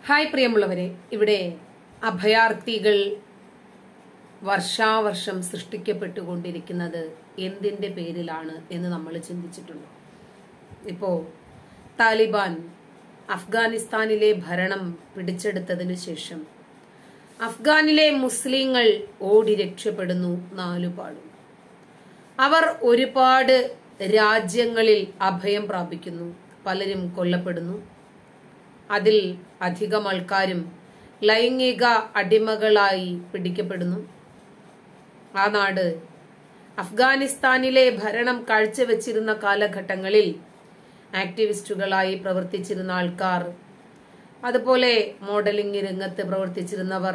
Hi പ്രിയമുള്ളവരെ ഇവിടെ അഭയാർത്ഥികൾ വർഷാവർഷം സൃഷ്ടിക്കപ്പെട്ടുകൊണ്ടിരിക്കുന്നത് എന്തിന്റെ പേരിലാണ് എന്ന് നമ്മൾ ചിന്തിച്ചിട്ടുണ്ട് ഇപ്പോ താലിബാൻ അഫ്ഗാനിസ്ഥാനിലെ ഭരണം പിടിച്ചെടുത്തതിനു ശേഷം അഫ്ഗാനിലെ മുസ്ലിങ്ങൾ ഓടി രക്ഷപ്പെടുന്നു നാലുപാടും അവർ ഒരുപാട് രാജ്യങ്ങളിൽ അഭയം പ്രാപിക്കുന്നു പലരും കൊല്ലപ്പെടുന്നു അതിൽ അധികം ആൾക്കാരും ലൈംഗിക അടിമകളായി പിടിക്കപ്പെടുന്നു ആ നാട് അഫ്ഗാനിസ്ഥാനിലെ ഭരണം കാഴ്ചവെച്ചിരുന്ന കാലഘട്ടങ്ങളിൽ ആക്ടിവിസ്റ്റുകളായി പ്രവർത്തിച്ചിരുന്ന ആൾക്കാർ അതുപോലെ മോഡലിംഗ് രംഗത്ത് പ്രവർത്തിച്ചിരുന്നവർ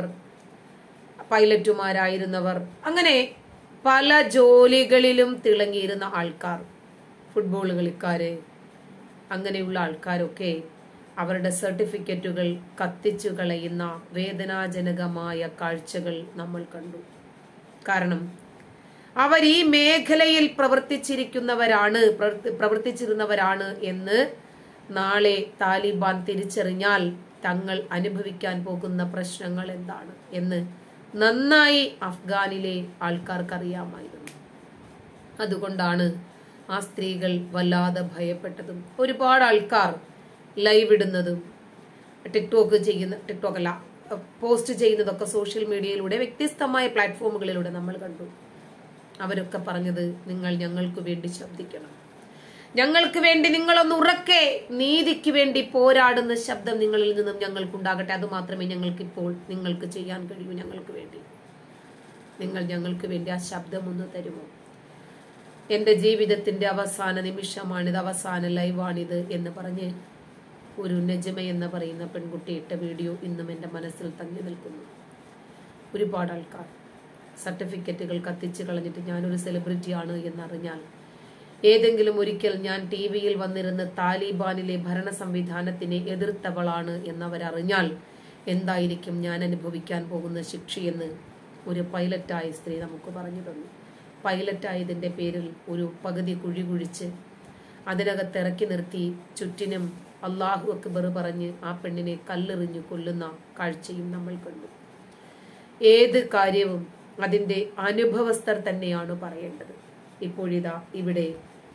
പൈലറ്റുമാരായിരുന്നവർ അങ്ങനെ പല ജോലികളിലും തിളങ്ങിയിരുന്ന ആൾക്കാർ ഫുട്ബോൾ കളിക്കാര് അങ്ങനെയുള്ള ആൾക്കാരൊക്കെ അവരുടെ സർട്ടിഫിക്കറ്റുകൾ കത്തിച്ചു കളയുന്ന വേദനാജനകമായ കാഴ്ചകൾ നമ്മൾ കണ്ടു കാരണം അവർ ഈ മേഖലയിൽ പ്രവർത്തിച്ചിരിക്കുന്നവരാണ് പ്രവർത്തി- പ്രവർത്തിച്ചിരുന്നവരാണ് എന്ന് നാളെ താലിബാൻ തിരിച്ചറിഞ്ഞാൽ തങ്ങൾ അനുഭവിക്കാൻ പോകുന്ന പ്രശ്നങ്ങൾ എന്താണ് എന്ന് നന്നായി അഫ്ഗാനിലെ ആൾക്കാർക്കറിയാമായിരുന്നു അതുകൊണ്ടാണ് ആ സ്ത്രീകൾ വല്ലാതെ ഭയപ്പെട്ടതും ഒരുപാട് ആൾക്കാർ ലൈവ് ഇടുന്നതും ടിക്ടോക്ക് ചെയ്യുന്ന ടിക്ടോക്ക് അല്ല പോസ്റ്റ് ചെയ്യുന്നതൊക്കെ സോഷ്യൽ മീഡിയയിലൂടെ വ്യത്യസ്തമായ പ്ലാറ്റ്ഫോമുകളിലൂടെ നമ്മൾ കണ്ടു അവരൊക്കെ പറഞ്ഞത് നിങ്ങൾ ഞങ്ങൾക്ക് വേണ്ടി ശബ്ദിക്കണം ഞങ്ങൾക്ക് വേണ്ടി നിങ്ങളൊന്ന് ഉറക്കെ നീതിക്ക് വേണ്ടി പോരാടുന്ന ശബ്ദം നിങ്ങളിൽ നിന്നും ഞങ്ങൾക്കുണ്ടാകട്ടെ അത് മാത്രമേ ഞങ്ങൾക്ക് ഇപ്പോൾ നിങ്ങൾക്ക് ചെയ്യാൻ കഴിയൂ ഞങ്ങൾക്ക് വേണ്ടി നിങ്ങൾ ഞങ്ങൾക്ക് വേണ്ടി ആ ശബ്ദം ഒന്ന് തരുമോ എന്റെ ജീവിതത്തിന്റെ അവസാന നിമിഷമാണിത് അവസാന ലൈവാണിത് എന്ന് പറഞ്ഞ് ഒരു നജമ എന്ന് പറയുന്ന പെൺകുട്ടി ഇട്ട വീഡിയോ ഇന്നും എന്റെ മനസ്സിൽ തങ്ങി നിൽക്കുന്നു ഒരുപാട് ആൾക്കാർ സർട്ടിഫിക്കറ്റുകൾ കത്തിച്ച് കളഞ്ഞിട്ട് ഞാനൊരു സെലിബ്രിറ്റിയാണ് എന്നറിഞ്ഞാൽ ഏതെങ്കിലും ഒരിക്കൽ ഞാൻ ടി വിയിൽ വന്നിരുന്ന് താലിബാനിലെ ഭരണ സംവിധാനത്തിനെ എതിർത്തവളാണ് എന്നവരറിഞ്ഞാൽ എന്തായിരിക്കും ഞാൻ അനുഭവിക്കാൻ പോകുന്ന ശിക്ഷയെന്ന് ഒരു പൈലറ്റായ സ്ത്രീ നമുക്ക് പറഞ്ഞു തന്നു പൈലറ്റായതിന്റെ പേരിൽ ഒരു പകുതി കുഴി കുഴിച്ച് അതിനകത്ത് ഇറക്കി നിർത്തി ചുറ്റിനും അള്ളാഹു അക്ബർ പറഞ്ഞ് ആ പെണ്ണിനെ കല്ലെറിഞ്ഞു കൊല്ലുന്ന കാഴ്ചയും നമ്മൾ കണ്ടു ഏത് കാര്യവും അതിന്റെ അനുഭവസ്ഥർ തന്നെയാണ് പറയേണ്ടത് ഇപ്പോഴിതാ ഇവിടെ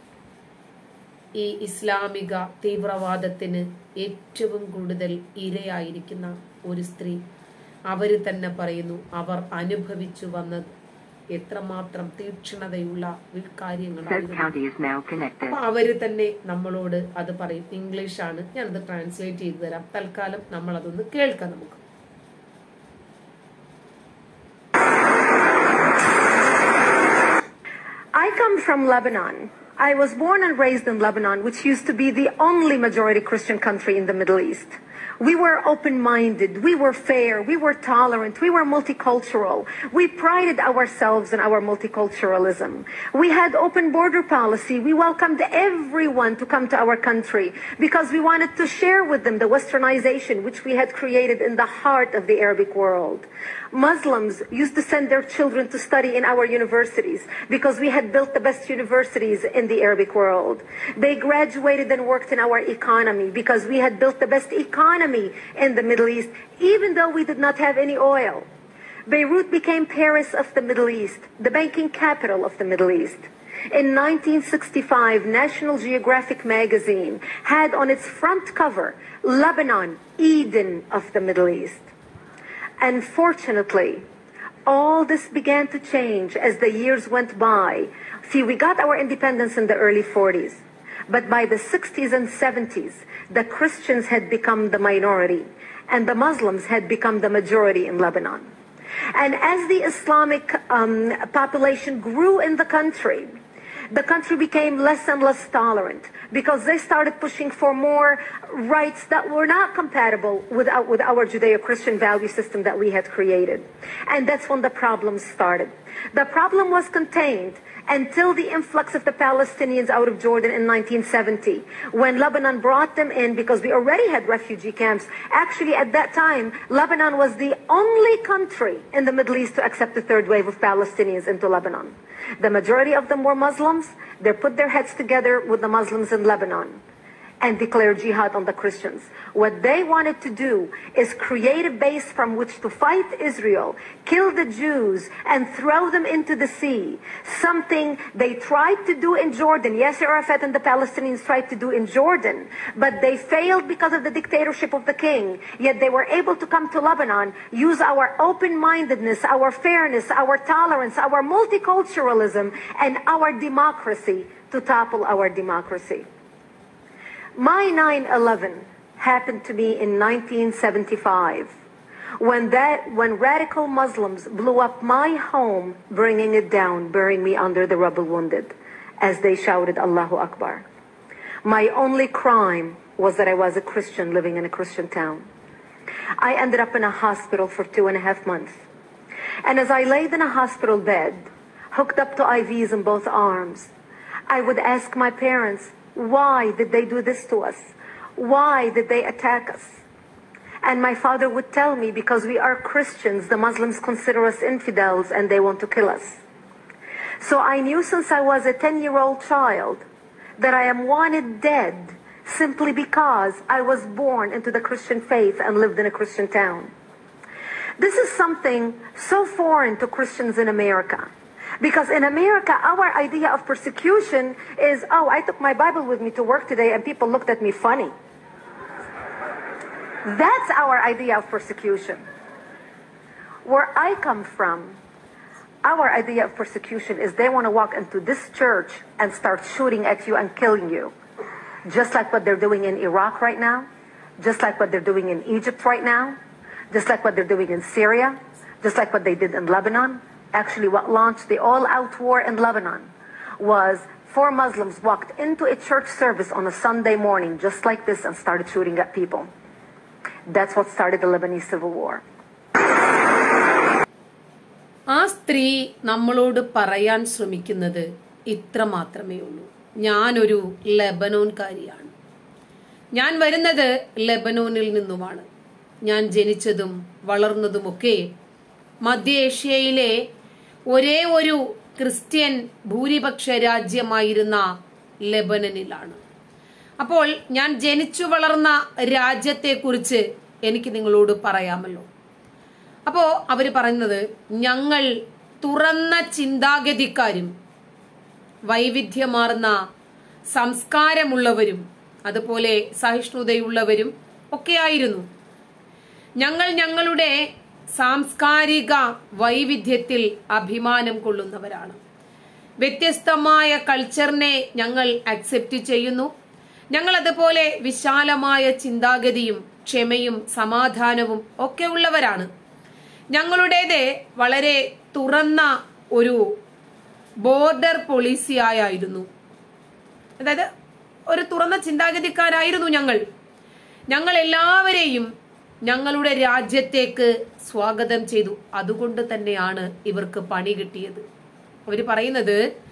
ഈ ഇസ്ലാമിക തീവ്രവാദത്തിന് ഏറ്റവും കൂടുതൽ ഇരയായിരിക്കുന്ന ഒരു സ്ത്രീ അവര് തന്നെ പറയുന്നു അവർ അനുഭവിച്ചു വന്നത് എത്രമാത്രം തീക്ഷ്ണതയുള്ള Said കാര്യങ്ങളായിരുന്നു county is now connected. അപ്പൊ അവര് തന്നെ നമ്മളോട് അത് പറയും ഇംഗ്ലീഷാണ് ഞാനത് ട്രാൻസ്ലേറ്റ് ചെയ്തു തരാം തൽക്കാലം നമ്മൾ അതൊന്ന് കേൾക്കാം നമുക്ക് I come from Lebanon. I was born and raised in Lebanon, which used to be the only majority Christian country in the Middle East. We were open minded, we were fair, we were tolerant, we were multicultural. We prided ourselves in our multiculturalism. We had open border policy. We welcomed everyone to come to our country because we wanted to share with them the westernization which we had created in the heart of the Arabic world. Muslims used to send their children to study in our universities because we had built the best universities in the Arabic world. They graduated and worked in our economy because we had built the best economy in the Middle East, even though we did not have any oil. Beirut became Paris of the Middle East, the banking capital of the Middle East. In 1965, National Geographic magazine had on its front cover Lebanon, Eden of the Middle East. Unfortunately, all this began to change as the years went by. See, we got our independence in the early 40s, but by the 60s and 70s, the Christians had become the minority and the Muslims had become the majority in Lebanon. And as the Islamic um, population grew in the country, the country became less and less tolerant because they started pushing for more rights that were not compatible with our, with our Judeo-Christian value system that we had created. And that's when the problem started. The problem was contained until the influx of the Palestinians out of Jordan in 1970, when Lebanon brought them in because we already had refugee camps. Actually, at that time, Lebanon was the only country in the Middle East to accept the third wave of Palestinians into Lebanon. The majority of them were Muslims. They put their heads together with the Muslims in Lebanon. and declare jihad on the Christians. What they wanted to do is create a base from which to fight Israel, kill the Jews, and throw them into the sea. Something they tried to do in Jordan. Yes, Arafat and the Palestinians tried to do in Jordan, but they failed because of the dictatorship of the king. Yet they were able to come to Lebanon, use our open-mindedness, our fairness, our tolerance, our multiculturalism, and our democracy to topple our democracy. My 9/11 happened to me in 1975 when that when radical Muslims blew up my home, bringing it down, burying me under the rubble wounded, as they shouted Allahu Akbar. My only crime was that I was a Christian living in a Christian town. I ended up in a hospital for two and a half months. And as I laid in a hospital bed, hooked up to IVs in both arms, I would ask my parents, why did they do this to us? Why did they attack us? And my father would tell me, because we are Christians, the Muslims consider us infidels and they want to kill us. So I knew since I was a 10 year old child that I am wanted dead simply because I was born into the Christian faith and lived in a Christian town. This is something so foreign to Christians in America. Because in America, our idea of persecution is, oh, I took my Bible with me to work today and people looked at me funny. That's our idea of persecution. Where I come from, our idea of persecution is they want to walk into this church and start shooting at you and killing you. Just like what they're doing in Iraq right now, just like what they're doing in Egypt right now, just like what they're doing in Syria, just like what they did in Lebanon. Actually, what launched the all out war in Lebanon was four Muslims walked into a church service on a Sunday morning, just like this, and started shooting at people. That's what started the Lebanese civil war. ആ സ്ത്രീ നമ്മളോട് പറയാൻ ശ്രമിക്കുന്നത് ഇത്ര മാത്രമേ ഉള്ളൂ ഞാനൊരു ലെബനോൻകാരിയാണ് ഞാൻ വരുന്നത് ലെബനോനിൽ നിന്നുമാണ് ഞാൻ ജനിച്ചതും വളർന്നതുമൊക്കെ മധ്യേഷ്യയിലെ ഒരേ ഒരു ക്രിസ്ത്യൻ ഭൂരിപക്ഷ രാജ്യമായിരുന്ന ലെബനനിലാണ് അപ്പോൾ ഞാൻ ജനിച്ചു വളർന്ന രാജ്യത്തെക്കുറിച്ച് എനിക്ക് നിങ്ങളോട് പറയാമല്ലോ അപ്പോ അവര് പറയുന്നത് ഞങ്ങൾ തുറന്ന ചിന്താഗതിക്കാരും വൈവിധ്യമാർന്ന സംസ്കാരമുള്ളവരും അതുപോലെ സഹിഷ്ണുതയുള്ളവരും ഒക്കെയായിരുന്നു ഞങ്ങൾ ഞങ്ങളുടെ സാംസ്കാരിക വൈവിധ്യത്തിൽ അഭിമാനം കൊള്ളുന്നവരാണ് വ്യത്യസ്തമായ കൾച്ചറിനെ ഞങ്ങൾ അക്സെപ്റ്റ് ചെയ്യുന്നു ഞങ്ങൾ അതുപോലെ വിശാലമായ ചിന്താഗതിയും ക്ഷമയും സമാധാനവും ഒക്കെ ഉള്ളവരാണ് ഞങ്ങളുടേത് വളരെ തുറന്ന ഒരു ബോർഡർ പോളിസി ആയിരുന്നു അതായത് ഒരു തുറന്ന ചിന്താഗതിക്കാരായിരുന്നു ഞങ്ങൾ ഞങ്ങൾ എല്ലാവരെയും ഞങ്ങളുടെ രാജ്യത്തേക്ക് സ്വാഗതം ചെയ്തു അതുകൊണ്ട് തന്നെയാണ് ഇവർക്ക് പണി കിട്ടിയത് അവർ പറയുന്നത്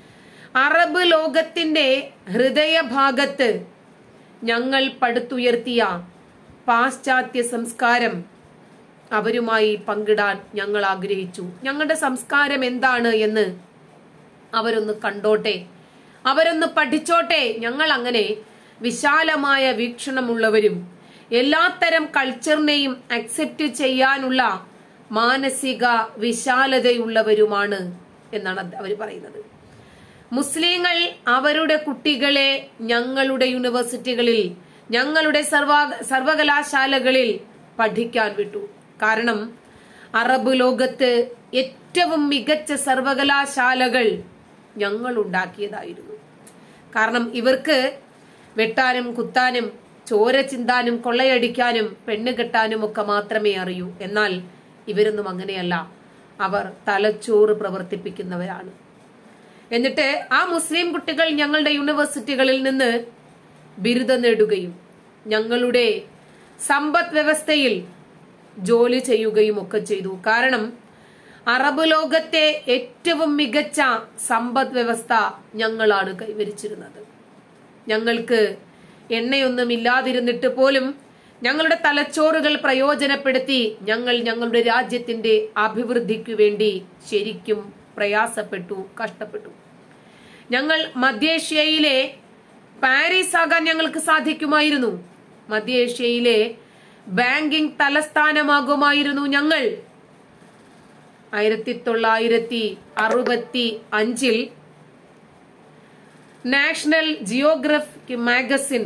അറബ് ലോകത്തിന്റെ ഹൃദയഭാഗത്ത് ഞങ്ങൾ പടുത്തുയർത്തിയ പാശ്ചാത്യ സംസ്കാരം അവരുമായി പങ്കിടാൻ ഞങ്ങൾ ആഗ്രഹിച്ചു ഞങ്ങളുടെ സംസ്കാരം എന്താണ് എന്ന് അവരൊന്ന് കണ്ടോട്ടെ അവരൊന്ന് പഠിച്ചോട്ടെ ഞങ്ങൾ അങ്ങനെ വിശാലമായ വീക്ഷണമുള്ളവരും എല്ലാത്തരം കൾച്ചറിനെയും അക്സെപ്റ്റ് ചെയ്യാനുള്ള മാനസിക വിശാലതയുള്ളവരുമാണ് എന്നാണ് അവർ പറയുന്നത് മുസ്ലിങ്ങൾ അവരുടെ കുട്ടികളെ ഞങ്ങളുടെ യൂണിവേഴ്സിറ്റികളിൽ ഞങ്ങളുടെ സർവ സർവകലാശാലകളിൽ പഠിക്കാൻ വിട്ടു കാരണം അറബ് ലോകത്ത് ഏറ്റവും മികച്ച സർവകലാശാലകൾ ഞങ്ങൾ ഉണ്ടാക്കിയതായിരുന്നു കാരണം ഇവർക്ക് വെട്ടാനും കുത്താനും ചോര ചിന്താനും കൊള്ളയടിക്കാനും പെണ്ണ് കെട്ടാനും ഒക്കെ മാത്രമേ അറിയൂ എന്നാൽ ഇവരൊന്നും അങ്ങനെയല്ല അവർ തലച്ചോറ് പ്രവർത്തിപ്പിക്കുന്നവരാണ് എന്നിട്ട് ആ മുസ്ലിം കുട്ടികൾ ഞങ്ങളുടെ യൂണിവേഴ്സിറ്റികളിൽ നിന്ന് ബിരുദം നേടുകയും ഞങ്ങളുടെ സമ്പദ് വ്യവസ്ഥയിൽ ജോലി ചെയ്യുകയും ഒക്കെ ചെയ്തു കാരണം അറബ് ലോകത്തെ ഏറ്റവും മികച്ച സമ്പദ് വ്യവസ്ഥ ഞങ്ങളാണ് കൈവരിച്ചിരുന്നത് ഞങ്ങൾക്ക് എണ്ണയൊന്നും ഇല്ലാതിരുന്നിട്ട് പോലും ഞങ്ങളുടെ തലച്ചോറുകൾ പ്രയോജനപ്പെടുത്തി ഞങ്ങൾ ഞങ്ങളുടെ രാജ്യത്തിന്റെ അഭിവൃദ്ധിക്കു വേണ്ടി ശരിക്കും പ്രയാസപ്പെട്ടു കഷ്ടപ്പെട്ടു ഞങ്ങൾ മധ്യേഷ്യയിലെ പാരീസ് ആകാൻ ഞങ്ങൾക്ക് സാധിക്കുമായിരുന്നു മധ്യേഷ്യയിലെ ബാങ്കിംഗ് തലസ്ഥാനമാകുമായിരുന്നു ഞങ്ങൾ ആയിരത്തി തൊള്ളായിരത്തി അറുപത്തി അഞ്ചിൽ നാഷണൽ ജിയോഗ്രഫിക് മാഗസിൻ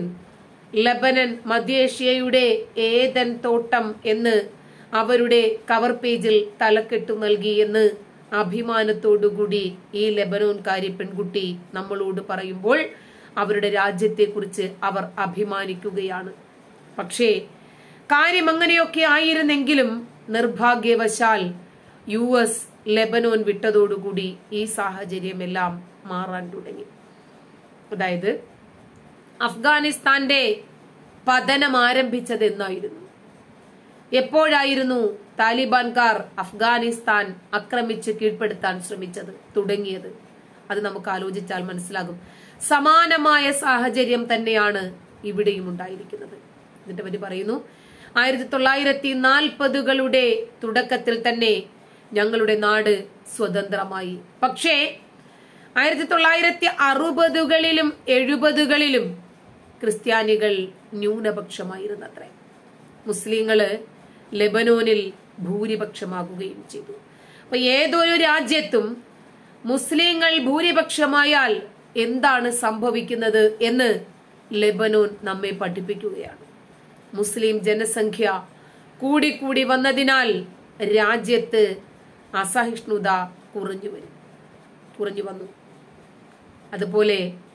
ലബനൻ മധ്യേഷ്യയുടെ ഏതൻ തോട്ടം എന്ന് അവരുടെ കവർ പേജിൽ തലക്കെട്ടു നൽകി എന്ന് അഭിമാനത്തോടുകൂടി ഈ ലബനോൻകാരി പെൺകുട്ടി നമ്മളോട് പറയുമ്പോൾ അവരുടെ രാജ്യത്തെക്കുറിച്ച് അവർ അഭിമാനിക്കുകയാണ് പക്ഷേ കാര്യം അങ്ങനെയൊക്കെ ആയിരുന്നെങ്കിലും നിർഭാഗ്യവശാൽ യു എസ് ലെബനോൻ വിട്ടതോടുകൂടി ഈ സാഹചര്യമെല്ലാം മാറാൻ തുടങ്ങി അതായത് അഫ്ഗാനിസ്ഥാന്റെ പതനം ആരംഭിച്ചത് എന്നായിരുന്നു എപ്പോഴായിരുന്നു താലിബാൻകാർ അഫ്ഗാനിസ്ഥാൻ ആക്രമിച്ച് കീഴ്പ്പെടുത്താൻ ശ്രമിച്ചത് തുടങ്ങിയത് അത് നമുക്ക് ആലോചിച്ചാൽ മനസ്സിലാകും സമാനമായ സാഹചര്യം തന്നെയാണ് ഇവിടെയും ഉണ്ടായിരിക്കുന്നത് എന്നിട്ട് അവർ പറയുന്നു ആയിരത്തി തൊള്ളായിരത്തി നാൽപ്പതുകളുടെ തുടക്കത്തിൽ തന്നെ ഞങ്ങളുടെ നാട് സ്വതന്ത്രമായി പക്ഷേ ആയിരത്തി തൊള്ളായിരത്തി അറുപതുകളിലും എഴുപതുകളിലും ക്രിസ്ത്യാനികൾ ന്യൂനപക്ഷമായിരുന്നത്രേ മുസ്ലിങ്ങള് ലെബനോനിൽ ഭൂരിപക്ഷമാകുകയും ചെയ്തു അപ്പൊ ഏതൊരു രാജ്യത്തും മുസ്ലിങ്ങൾ ഭൂരിപക്ഷമായാൽ എന്താണ് സംഭവിക്കുന്നത് എന്ന് ലെബനോൻ നമ്മെ പഠിപ്പിക്കുകയാണ് മുസ്ലിം ജനസംഖ്യ കൂടിക്കൂടി വന്നതിനാൽ രാജ്യത്ത് അസഹിഷ്ണുത കുറഞ്ഞു വരും കുറഞ്ഞു വന്നു അതുപോലെ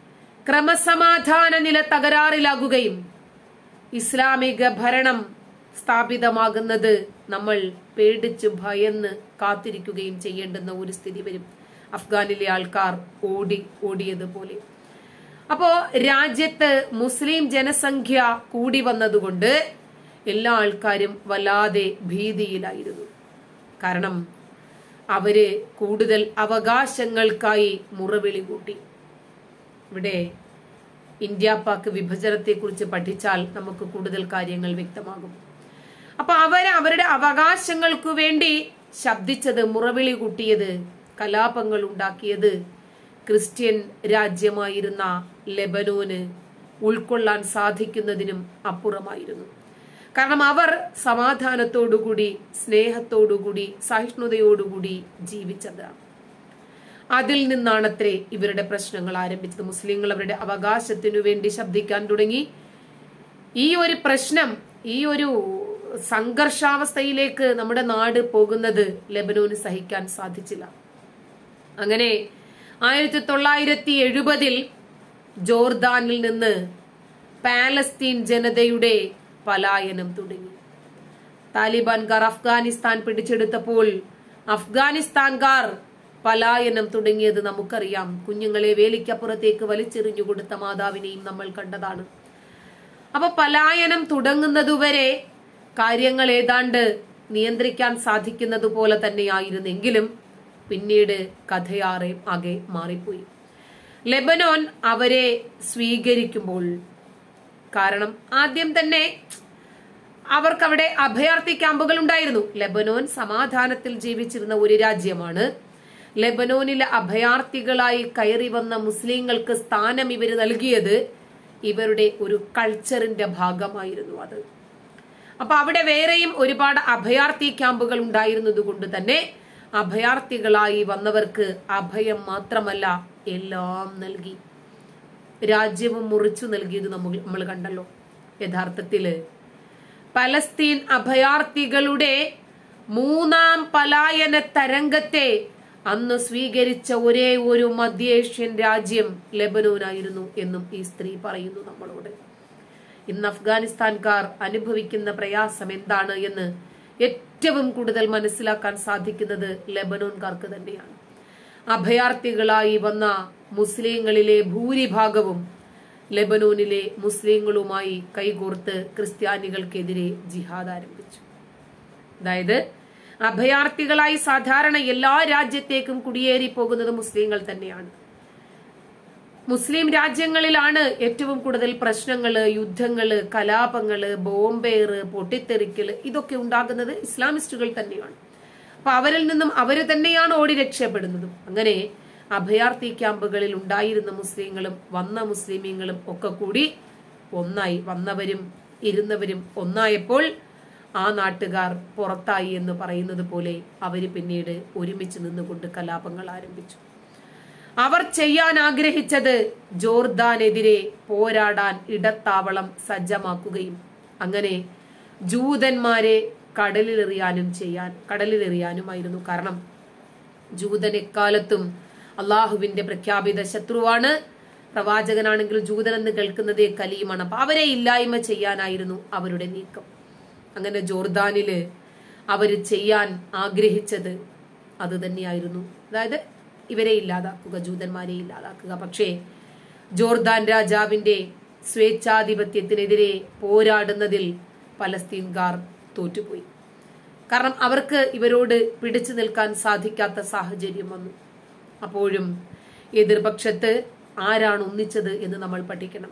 ക്രമസമാധാന നില തകരാറിലാകുകയും ഇസ്ലാമിക ഭരണം സ്ഥാപിതമാകുന്നത് നമ്മൾ പേടിച്ച് ഭയന്ന് കാത്തിരിക്കുകയും ചെയ്യേണ്ടുന്ന ഒരു സ്ഥിതി വരും അഫ്ഗാനിലെ ആൾക്കാർ ഓടി ഓടിയതുപോലെ അപ്പോ രാജ്യത്ത് മുസ്ലിം ജനസംഖ്യ കൂടി വന്നതുകൊണ്ട് എല്ലാ ആൾക്കാരും വല്ലാതെ ഭീതിയിലായിരുന്നു കാരണം അവര് കൂടുതൽ അവകാശങ്ങൾക്കായി മുറവിളി കൂട്ടി ഇവിടെ ഇന്ത്യ പാക് വിഭജനത്തെ കുറിച്ച് പഠിച്ചാൽ നമുക്ക് കൂടുതൽ കാര്യങ്ങൾ വ്യക്തമാകും അപ്പൊ അവര് അവരുടെ അവകാശങ്ങൾക്കു വേണ്ടി ശബ്ദിച്ചത് മുറവിളി കൂട്ടിയത് കലാപങ്ങൾ ഉണ്ടാക്കിയത് ക്രിസ്ത്യൻ രാജ്യമായിരുന്ന ലെബനോന് ഉൾക്കൊള്ളാൻ സാധിക്കുന്നതിനും അപ്പുറമായിരുന്നു കാരണം അവർ സമാധാനത്തോടുകൂടി സ്നേഹത്തോടുകൂടി സഹിഷ്ണുതയോടുകൂടി ജീവിച്ചതാണ് അതിൽ നിന്നാണത്രേ ഇവരുടെ പ്രശ്നങ്ങൾ ആരംഭിച്ചത് മുസ്ലിങ്ങൾ അവരുടെ അവകാശത്തിനു വേണ്ടി ശബ്ദിക്കാൻ തുടങ്ങി ഈ ഒരു പ്രശ്നം ഈ ഒരു സംഘർഷാവസ്ഥയിലേക്ക് നമ്മുടെ നാട് പോകുന്നത് ലെബനോന് സഹിക്കാൻ സാധിച്ചില്ല അങ്ങനെ ആയിരത്തി തൊള്ളായിരത്തി എഴുപതിൽ ജോർദാനിൽ നിന്ന് പാലസ്തീൻ ജനതയുടെ പലായനം തുടങ്ങി താലിബാൻകാർ അഫ്ഗാനിസ്ഥാൻ പിടിച്ചെടുത്തപ്പോൾ അഫ്ഗാനിസ്ഥാൻകാർ പലായനം തുടങ്ങിയത് നമുക്കറിയാം കുഞ്ഞുങ്ങളെ വേലിക്കപ്പുറത്തേക്ക് വലിച്ചെറിഞ്ഞു കൊടുത്ത മാതാവിനെയും നമ്മൾ കണ്ടതാണ് അപ്പൊ പലായനം തുടങ്ങുന്നതുവരെ കാര്യങ്ങൾ ഏതാണ്ട് നിയന്ത്രിക്കാൻ സാധിക്കുന്നത് പോലെ തന്നെയായിരുന്നെങ്കിലും പിന്നീട് കഥയാറെ ആകെ മാറിപ്പോയി ലെബനോൻ അവരെ സ്വീകരിക്കുമ്പോൾ കാരണം ആദ്യം തന്നെ അവർക്ക് അവിടെ അഭയാർത്ഥി ക്യാമ്പുകൾ ഉണ്ടായിരുന്നു ലെബനോൻ സമാധാനത്തിൽ ജീവിച്ചിരുന്ന ഒരു രാജ്യമാണ് ലെബനോനിലെ അഭയാർത്ഥികളായി കയറി വന്ന മുസ്ലിങ്ങൾക്ക് സ്ഥാനം ഇവർ നൽകിയത് ഇവരുടെ ഒരു കൾച്ചറിന്റെ ഭാഗമായിരുന്നു അത് അപ്പൊ അവിടെ വേറെയും ഒരുപാട് അഭയാർത്ഥി ക്യാമ്പുകൾ ഉണ്ടായിരുന്നത് കൊണ്ട് തന്നെ അഭയാർത്ഥികളായി വന്നവർക്ക് അഭയം മാത്രമല്ല എല്ലാം നൽകി രാജ്യവും മുറിച്ചു നൽകിയത് നമ്മൾ നമ്മൾ കണ്ടല്ലോ യഥാർത്ഥത്തില് പലസ്തീൻ അഭയാർത്ഥികളുടെ മൂന്നാം പലായന തരംഗത്തെ അന്ന് സ്വീകരിച്ച ഒരേ ഒരു മധ്യേഷ്യൻ രാജ്യം ലെബനോനായിരുന്നു എന്നും ഈ സ്ത്രീ പറയുന്നു നമ്മളോട് ഇന്ന് അഫ്ഗാനിസ്ഥാൻകാർ അനുഭവിക്കുന്ന പ്രയാസം എന്താണ് എന്ന് ഏറ്റവും കൂടുതൽ മനസ്സിലാക്കാൻ സാധിക്കുന്നത് ലെബനോൻകാർക്ക് തന്നെയാണ് അഭയാർത്ഥികളായി വന്ന മുസ്ലിങ്ങളിലെ ഭൂരിഭാഗവും ലെബനോനിലെ മുസ്ലിങ്ങളുമായി കൈകോർത്ത് ക്രിസ്ത്യാനികൾക്കെതിരെ ജിഹാദ് ആരംഭിച്ചു അതായത് അഭയാർത്ഥികളായി സാധാരണ എല്ലാ രാജ്യത്തേക്കും കുടിയേറി പോകുന്നത് മുസ്ലിങ്ങൾ തന്നെയാണ് മുസ്ലിം രാജ്യങ്ങളിലാണ് ഏറ്റവും കൂടുതൽ പ്രശ്നങ്ങള് യുദ്ധങ്ങള് കലാപങ്ങള് ബോംബേറ് പൊട്ടിത്തെറിക്കല് ഇതൊക്കെ ഉണ്ടാകുന്നത് ഇസ്ലാമിസ്റ്റുകൾ തന്നെയാണ് അപ്പൊ അവരിൽ നിന്നും അവര് തന്നെയാണ് ഓടി രക്ഷപ്പെടുന്നതും അങ്ങനെ അഭയാർത്ഥി ക്യാമ്പുകളിൽ ഉണ്ടായിരുന്ന മുസ്ലിങ്ങളും വന്ന മുസ്ലിമീങ്ങളും ഒക്കെ കൂടി ഒന്നായി വന്നവരും ഇരുന്നവരും ഒന്നായപ്പോൾ ആ നാട്ടുകാർ പുറത്തായി എന്ന് പറയുന്നത് പോലെ അവര് പിന്നീട് ഒരുമിച്ച് നിന്നുകൊണ്ട് കലാപങ്ങൾ ആരംഭിച്ചു അവർ ചെയ്യാൻ ആഗ്രഹിച്ചത് ജോർദാനെതിരെ പോരാടാൻ ഇടത്താവളം സജ്ജമാക്കുകയും അങ്ങനെ ജൂതന്മാരെ കടലിലെറിയാനും ചെയ്യാൻ കടലിലെറിയാനുമായിരുന്നു കാരണം ജൂതൻ എക്കാലത്തും അള്ളാഹുവിന്റെ പ്രഖ്യാപിത ശത്രുവാണ് പ്രവാചകനാണെങ്കിൽ ജൂതൻ എന്ന് കേൾക്കുന്നതേ കലിയുമാണ് അപ്പൊ അവരെ ഇല്ലായ്മ ചെയ്യാനായിരുന്നു അവരുടെ നീക്കം അങ്ങനെ ജോർദാനില് അവര് ചെയ്യാൻ ആഗ്രഹിച്ചത് അത് തന്നെയായിരുന്നു അതായത് ഇവരെ ഇല്ലാതാക്കുക ജൂതന്മാരെ ഇല്ലാതാക്കുക പക്ഷേ ജോർദാൻ രാജാവിന്റെ സ്വേച്ഛാധിപത്യത്തിനെതിരെ പോരാടുന്നതിൽ പലസ്തീൻകാർ തോറ്റുപോയി കാരണം അവർക്ക് ഇവരോട് പിടിച്ചു നിൽക്കാൻ സാധിക്കാത്ത സാഹചര്യം വന്നു അപ്പോഴും എതിർപക്ഷത്ത് ആരാണ് ഒന്നിച്ചത് എന്ന് നമ്മൾ പഠിക്കണം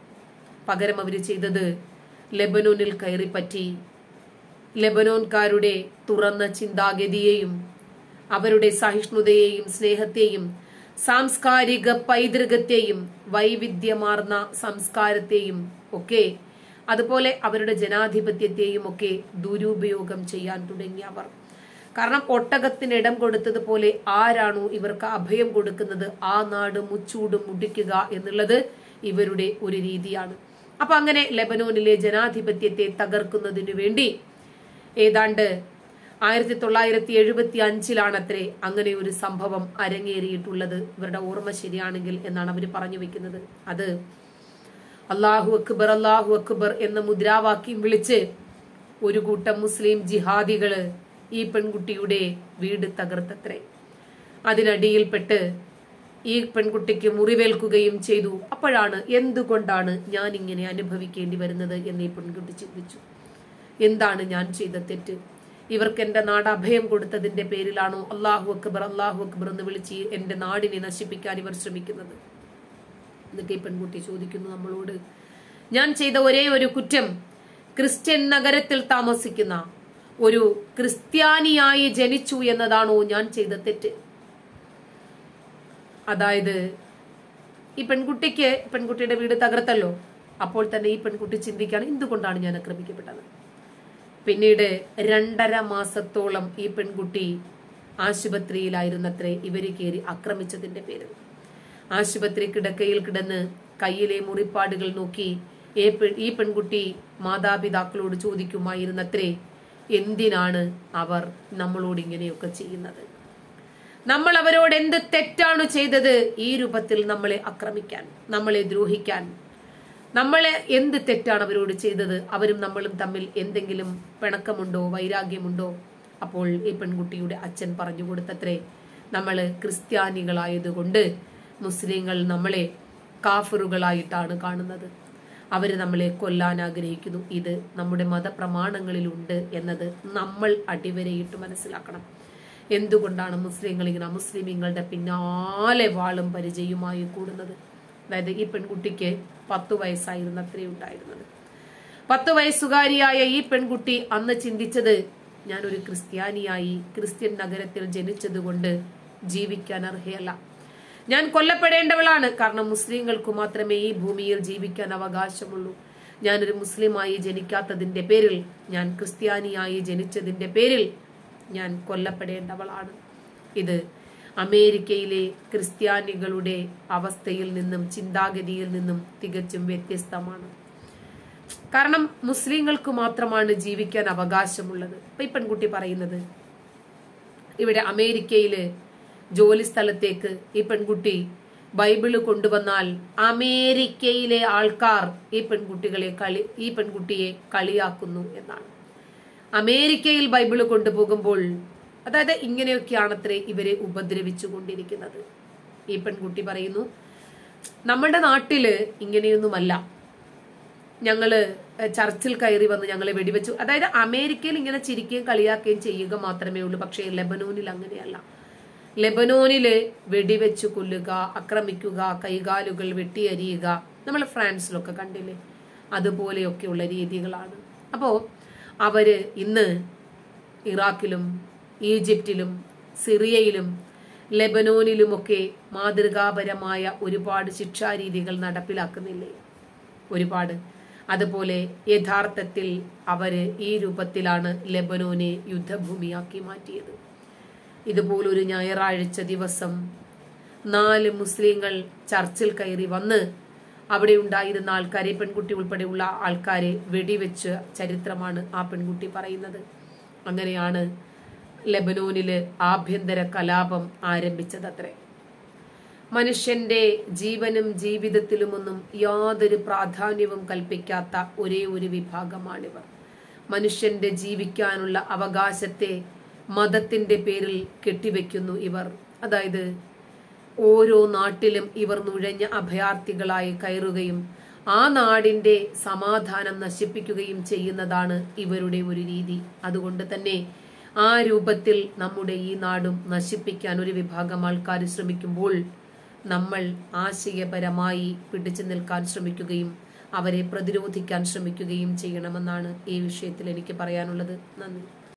പകരം അവർ ചെയ്തത് ലെബനോനിൽ കയറിപ്പറ്റി ലെബനോൻകാരുടെ തുറന്ന ചിന്താഗതിയെയും അവരുടെ സഹിഷ്ണുതയെയും സ്നേഹത്തെയും സാംസ്കാരിക പൈതൃകത്തെയും വൈവിധ്യമാർന്ന സംസ്കാരത്തെയും ഒക്കെ അതുപോലെ അവരുടെ ജനാധിപത്യത്തെയും ഒക്കെ ദുരുപയോഗം ചെയ്യാൻ തുടങ്ങി അവർ കാരണം ഒട്ടകത്തിന് ഇടം കൊടുത്തതുപോലെ ആരാണോ ഇവർക്ക് അഭയം കൊടുക്കുന്നത് ആ നാട് മുച്ചൂടും മുടിക്കുക എന്നുള്ളത് ഇവരുടെ ഒരു രീതിയാണ് അപ്പൊ അങ്ങനെ ലെബനോനിലെ ജനാധിപത്യത്തെ തകർക്കുന്നതിനു വേണ്ടി ഏതാണ്ട് ആയിരത്തി തൊള്ളായിരത്തി എഴുപത്തി അഞ്ചിലാണത്രേ അങ്ങനെ ഒരു സംഭവം അരങ്ങേറിയിട്ടുള്ളത് ഇവരുടെ ഓർമ്മ ശരിയാണെങ്കിൽ എന്നാണ് അവർ പറഞ്ഞു വെക്കുന്നത് അത് അള്ളാഹു അക്ബർ അള്ളാഹു അക്ബർ എന്ന മുദ്രാവാക്യം വിളിച്ച് ഒരു കൂട്ടം മുസ്ലിം ജിഹാദികള് ഈ പെൺകുട്ടിയുടെ വീട് തകർത്തത്രേ അതിനടിയിൽപ്പെട്ട് ഈ പെൺകുട്ടിക്ക് മുറിവേൽക്കുകയും ചെയ്തു അപ്പോഴാണ് എന്തുകൊണ്ടാണ് ഞാൻ ഇങ്ങനെ അനുഭവിക്കേണ്ടി വരുന്നത് എന്ന് ഈ പെൺകുട്ടി ചിന്തിച്ചു എന്താണ് ഞാൻ ചെയ്ത തെറ്റ് ഇവർക്ക് എന്റെ നാട് അഭയം കൊടുത്തതിന്റെ പേരിലാണോ അള്ളാഹു അക്ബർ അള്ളാഹു അക്ബർ എന്ന് വിളിച്ച് എന്റെ നാടിനെ നശിപ്പിക്കാൻ ഇവർ ശ്രമിക്കുന്നത് എന്നൊക്കെ ഈ പെൺകുട്ടി ചോദിക്കുന്നു നമ്മളോട് ഞാൻ ചെയ്ത ഒരേ ഒരു കുറ്റം ക്രിസ്ത്യൻ നഗരത്തിൽ താമസിക്കുന്ന ഒരു ക്രിസ്ത്യാനിയായി ജനിച്ചു എന്നതാണോ ഞാൻ ചെയ്ത തെറ്റ് അതായത് ഈ പെൺകുട്ടിക്ക് പെൺകുട്ടിയുടെ വീട് തകർത്തല്ലോ അപ്പോൾ തന്നെ ഈ പെൺകുട്ടി ചിന്തിക്കുകയാണ് എന്തുകൊണ്ടാണ് ഞാൻ ആക്രമിക്കപ്പെട്ടത് പിന്നീട് രണ്ടര മാസത്തോളം ഈ പെൺകുട്ടി ആശുപത്രിയിലായിരുന്നത്രേ ഇവര് കയറി ആക്രമിച്ചതിന്റെ പേരിൽ ആശുപത്രി കിടക്കയിൽ കിടന്ന് കയ്യിലെ മുറിപ്പാടുകൾ നോക്കി ഈ പെ- ഈ പെൺകുട്ടി മാതാപിതാക്കളോട് ചോദിക്കുമായിരുന്നത്രേ എന്തിനാണ് അവർ നമ്മളോട് ഇങ്ങനെയൊക്കെ ചെയ്യുന്നത് നമ്മൾ അവരോട് എന്ത് തെറ്റാണ് ചെയ്തത് ഈ രൂപത്തിൽ നമ്മളെ ആക്രമിക്കാൻ നമ്മളെ ദ്രോഹിക്കാൻ നമ്മളെ എന്ത് തെറ്റാണ് അവരോട് ചെയ്തത് അവരും നമ്മളും തമ്മിൽ എന്തെങ്കിലും പിണക്കമുണ്ടോ വൈരാഗ്യമുണ്ടോ അപ്പോൾ ഈ പെൺകുട്ടിയുടെ അച്ഛൻ പറഞ്ഞു കൊടുത്തത്രേ നമ്മള് ക്രിസ്ത്യാനികളായതുകൊണ്ട് മുസ്ലിങ്ങൾ നമ്മളെ കാഫറുകളായിട്ടാണ് കാണുന്നത് അവര് നമ്മളെ കൊല്ലാൻ ആഗ്രഹിക്കുന്നു ഇത് നമ്മുടെ മതപ്രമാണങ്ങളിലുണ്ട് എന്നത് നമ്മൾ അടിവരയിട്ട് മനസ്സിലാക്കണം എന്തുകൊണ്ടാണ് മുസ്ലിങ്ങൾ ഇങ്ങനെ മുസ്ലിമീങ്ങളുടെ പിന്നാലെ വാളും പരിചയമായി കൂടുന്നത് അതായത് ഈ പെൺകുട്ടിക്ക് പത്തു വയസ്സായിരുന്നു അത്രേ ഉണ്ടായിരുന്നത് പത്ത് വയസ്സുകാരിയായ ഈ പെൺകുട്ടി അന്ന് ചിന്തിച്ചത് ഞാൻ ഒരു ക്രിസ്ത്യാനിയായി ക്രിസ്ത്യൻ നഗരത്തിൽ ജനിച്ചതുകൊണ്ട് ജീവിക്കാൻ അർഹയല്ല ഞാൻ കൊല്ലപ്പെടേണ്ടവളാണ് കാരണം മുസ്ലിങ്ങൾക്ക് മാത്രമേ ഈ ഭൂമിയിൽ ജീവിക്കാൻ അവകാശമുള്ളൂ ഞാനൊരു മുസ്ലിമായി ജനിക്കാത്തതിന്റെ പേരിൽ ഞാൻ ക്രിസ്ത്യാനിയായി ജനിച്ചതിന്റെ പേരിൽ ഞാൻ കൊല്ലപ്പെടേണ്ടവളാണ് ഇത് അമേരിക്കയിലെ ക്രിസ്ത്യാനികളുടെ അവസ്ഥയിൽ നിന്നും ചിന്താഗതിയിൽ നിന്നും തികച്ചും വ്യത്യസ്തമാണ് കാരണം മുസ്ലിങ്ങൾക്ക് മാത്രമാണ് ജീവിക്കാൻ അവകാശമുള്ളത് ഇപ്പൊ ഈ പെൺകുട്ടി പറയുന്നത് ഇവിടെ അമേരിക്കയില് ജോലി സ്ഥലത്തേക്ക് ഈ പെൺകുട്ടി ബൈബിള് കൊണ്ടുവന്നാൽ അമേരിക്കയിലെ ആൾക്കാർ ഈ പെൺകുട്ടികളെ കളി ഈ പെൺകുട്ടിയെ കളിയാക്കുന്നു എന്നാണ് അമേരിക്കയിൽ ബൈബിള് കൊണ്ടുപോകുമ്പോൾ അതായത് ഇങ്ങനെയൊക്കെയാണത്രേ ഇവരെ ഉപദ്രവിച്ചു കൊണ്ടിരിക്കുന്നത് ഈ പെൺകുട്ടി പറയുന്നു നമ്മുടെ നാട്ടില് ഇങ്ങനെയൊന്നുമല്ല ഞങ്ങള് ചർച്ചിൽ കയറി വന്ന് ഞങ്ങളെ വെടിവെച്ചു അതായത് അമേരിക്കയിൽ ഇങ്ങനെ ചിരിക്കുകയും കളിയാക്കുകയും ചെയ്യുക മാത്രമേ ഉള്ളൂ പക്ഷേ ലെബനോനിൽ അങ്ങനെയല്ല ലെബനോനില് വെടിവെച്ച് കൊല്ലുക ആക്രമിക്കുക കൈകാലുകൾ വെട്ടിയരിയുക നമ്മൾ ഫ്രാൻസിലൊക്കെ കണ്ടില്ലേ അതുപോലെയൊക്കെയുള്ള രീതികളാണ് അപ്പോ അവര് ഇന്ന് ഇറാഖിലും ഈജിപ്തിലും സിറിയയിലും ലെബനോനിലുമൊക്കെ മാതൃകാപരമായ ഒരുപാട് ശിക്ഷാരീതികൾ നടപ്പിലാക്കുന്നില്ലേ ഒരുപാട് അതുപോലെ യഥാർത്ഥത്തിൽ അവര് ഈ രൂപത്തിലാണ് ലെബനോനെ യുദ്ധഭൂമിയാക്കി മാറ്റിയത് ഇതുപോലൊരു ഞായറാഴ്ച ദിവസം നാല് മുസ്ലിങ്ങൾ ചർച്ചിൽ കയറി വന്ന് അവിടെ ഉണ്ടായിരുന്ന ആൾക്കാരെ പെൺകുട്ടി ഉൾപ്പെടെയുള്ള ആൾക്കാരെ വെടിവെച്ച ചരിത്രമാണ് ആ പെൺകുട്ടി പറയുന്നത് അങ്ങനെയാണ് ലെബനോനില് ആഭ്യന്തര കലാപം ആരംഭിച്ചതത്രേ മനുഷ്യന്റെ ജീവനും ജീവിതത്തിലുമൊന്നും യാതൊരു പ്രാധാന്യവും കൽപ്പിക്കാത്ത ഒരേ ഒരു വിഭാഗമാണിവർ മനുഷ്യന്റെ ജീവിക്കാനുള്ള അവകാശത്തെ മതത്തിന്റെ പേരിൽ കെട്ടിവെക്കുന്നു ഇവർ അതായത് ഓരോ നാട്ടിലും ഇവർ നുഴഞ്ഞ അഭയാർത്ഥികളായി കയറുകയും ആ നാടിന്റെ സമാധാനം നശിപ്പിക്കുകയും ചെയ്യുന്നതാണ് ഇവരുടെ ഒരു രീതി അതുകൊണ്ട് തന്നെ ആ രൂപത്തിൽ നമ്മുടെ ഈ നാടും നശിപ്പിക്കാൻ ഒരു വിഭാഗം ആൾക്കാർ ശ്രമിക്കുമ്പോൾ നമ്മൾ ആശയപരമായി പിടിച്ചു നിൽക്കാൻ ശ്രമിക്കുകയും അവരെ പ്രതിരോധിക്കാൻ ശ്രമിക്കുകയും ചെയ്യണമെന്നാണ് ഈ വിഷയത്തിൽ എനിക്ക് പറയാനുള്ളത് നന്ദി